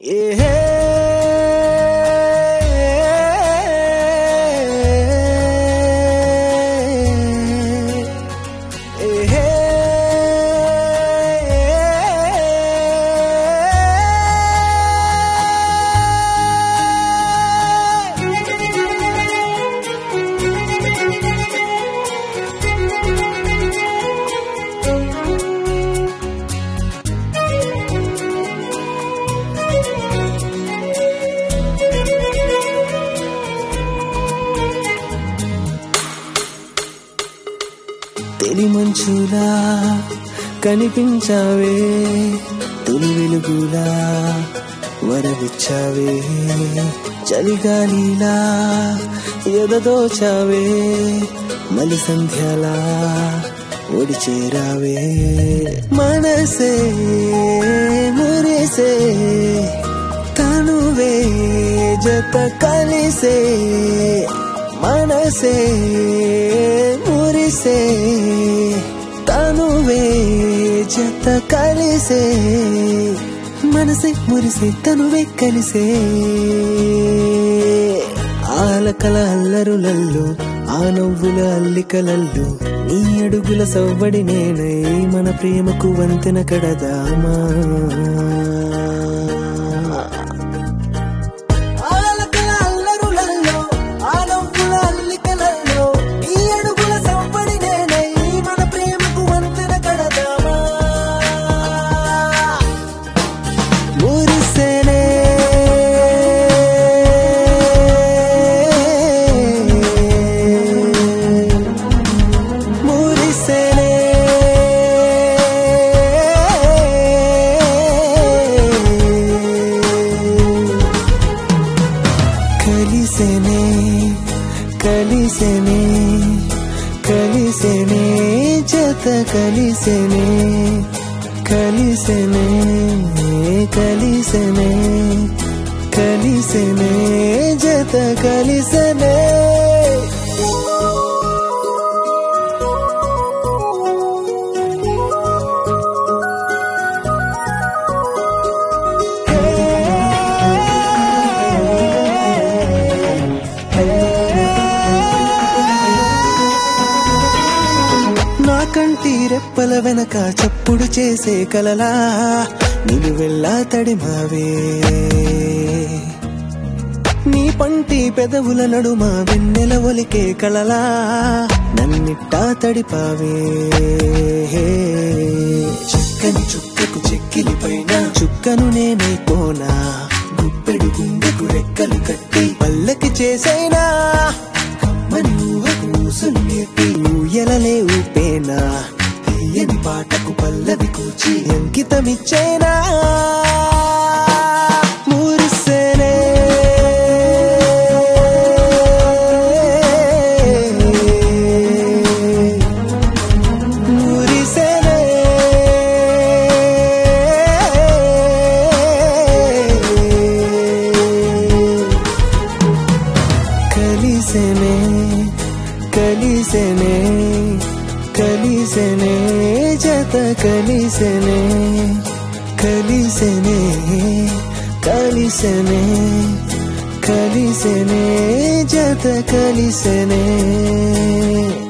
ఏహే ఏహే తెలి మంచులా కనిపించావే తొలి వెలుగులా వరవిచ్చావే చలిగాలిలా ఎదదోచావే మలి సంధ్యలా ఒడి చేరావే మనసే మురిసే తనువే జత కలిసే మనసే మురిసే తనువే జత కలిసే మనసే మురిసే తనువే కలిసే ఆలకల అల్లరులల్లు ఆ నవ్వుల అల్లికలల్లు నీ అడుగుల సవ్వడి నేనై మన ప్రేమకు వంతెన కడదామా ఆలకల అల్లరులల్లో, ఆ నవ్వుల అల్లికలల్లో, ఈ అడుగుల సవ్వడి నేనై మన ప్రేమకు వంతెన కడదామా? మురిసెనే మురిసెనే కలిసెనే కలిసెనే కలిసెనే జత కలిసెనే కలిసెనే కలిసెనే కలిసెనే జత కలిసెనే నా కంటి రెప్పల వెనక చప్పుడు చేసే కలలా నిలువెల్లా తడిమావే నీ పంటి పెదవుల నడుమ వెన్నెల ఒలికే కలలా నన్నిట్టా తడిపావే చిక్కని చుక్కకు చెక్కిలి పైన చుక్కను నేనే కోనా గుప్పెడు గుండెకు రెక్కలు కట్టి పల్లకి చేసైనా కమ్మని ఊహకు ఊసులు నేర్పి ఊయలలే ఊపేనా తీయని పాటకు పల్లవి కూచి అంకితమిచ్చేనా మురిసేనే మురిసేనే కలిసెనే కలిసెనే కలిసెనే జత కలిసెనే కలిసెనే కలిసెనే కలిసెనే జత కలిసెనే